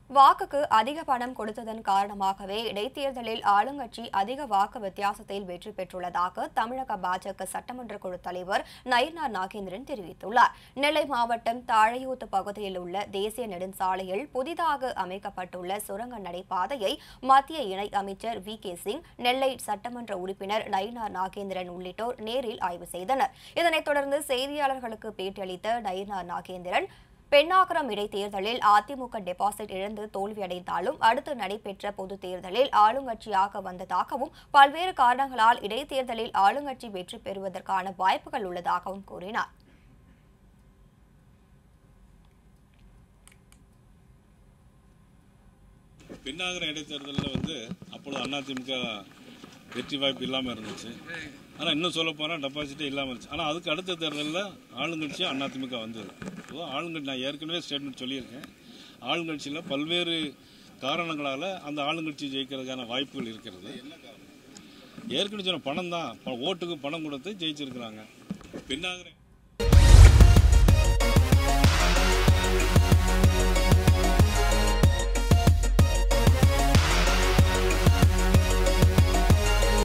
வாக்குக்கு அதிக பணம் கொடுத்ததன் காரணமாகவே இடைத்தேர்தலில் ஆளுங்கட்சி அதிக வாக்கு வித்தியாசத்தில் வெற்றி பெற்றுள்ளதாக தமிழக பாஜக சட்டமன்ற குழு தலைவர் நயினார் நாகேந்திரன் தெரிவித்துள்ளார் நெல்லை மாவட்டம் தாழையூத்து பகுதியில் உள்ள தேசிய நெடுஞ்சாலையில் புதிதாக அமைக்கப்பட்டுள்ள சுரங்க நடைபாதையை மத்திய இணை அமைச்சர் வி கே சிங் நெல்லை சட்டமன்ற உறுப்பினர் நயினார் நாகேந்திரன் உள்ளிட்டோர் நேரில் ஆய்வு செய்தனர் இதனைத் தொடர்ந்து செய்தியாளர்களுக்கு பேட்டியளித்த நயினார் நாகேந்திரன் பெண்ணாகரம் இடைத்தேர்தலில் அதிமுக டெபாசிட் இழந்து தோல்வியடைந்தாலும் அடுத்து நடைபெற்ற பொதுத் தேர்தலில் ஆளுங்கட்சியாக வந்ததாகவும் பல்வேறு காரணங்களால் இடைத்தேர்தலில் ஆளுங்கட்சி வெற்றி பெறுவதற்கான வாய்ப்புகள் உள்ளதாகவும் கூறினார் பின்னாகர இடைத்தேர்தலில் வந்து அப்பொழுது அதிமுக வெற்றி வாய்ப்பு இல்லாமல் இருந்துச்சு ஆனால் இன்னும் சொல்ல போனால் டெபாசிட்டே இல்லாமல் இருந்துச்சு ஆனால் அதுக்கு அடுத்த தேர்தலில் ஆளுங்கட்சியாக அதிமுக வந்தது ஸோ ஆளுங்கட்சி நான் ஏற்கனவே ஸ்டேட்மெண்ட் சொல்லியிருக்கேன் ஆளுங்கட்சியில் பல்வேறு காரணங்களால் அந்த ஆளுங்கட்சி ஜெயிக்கிறதுக்கான வாய்ப்புகள் இருக்கிறது ஏற்கனவே சொன்ன பணம் தான் ஓட்டுக்கு பணம் கொடுத்து ஜெயிச்சிருக்கிறாங்க பின்னாகர